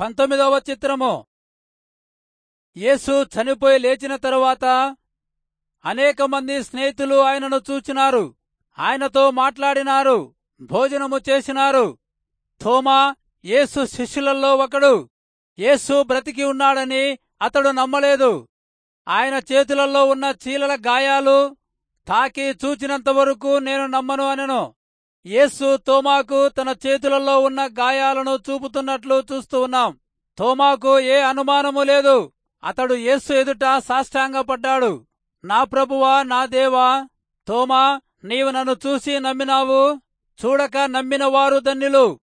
పంతొమ్మిదవ చిత్రము యేసు చనిపోయి లేచిన తరువాత అనేక మంది స్నేహితులు ఆయనను చూచినారు ఆయనతో మాట్లాడినారు భోజనము చేసినారు థోమా యేసు శిష్యులలో ఒకడు యేసు బ్రతికి ఉన్నాడని అతడు నమ్మలేదు ఆయన చేతులలో ఉన్న చీలల గాయాలు తాకి చూచినంత వరకు నేను నమ్మను అనెను యేసు తోమాకు తన చేతులలో ఉన్న గాయాలను చూపుతున్నట్లు చూస్తూ ఉన్నాం తోమాకు ఏ అనుమానము లేదు అతడు యేసు ఎదుట సాష్టాంగపడ్డాడు నా ప్రభువా నా దేవా తోమా నీవు నన్ను చూసి నమ్మినావు చూడక నమ్మిన వారు ధన్యులు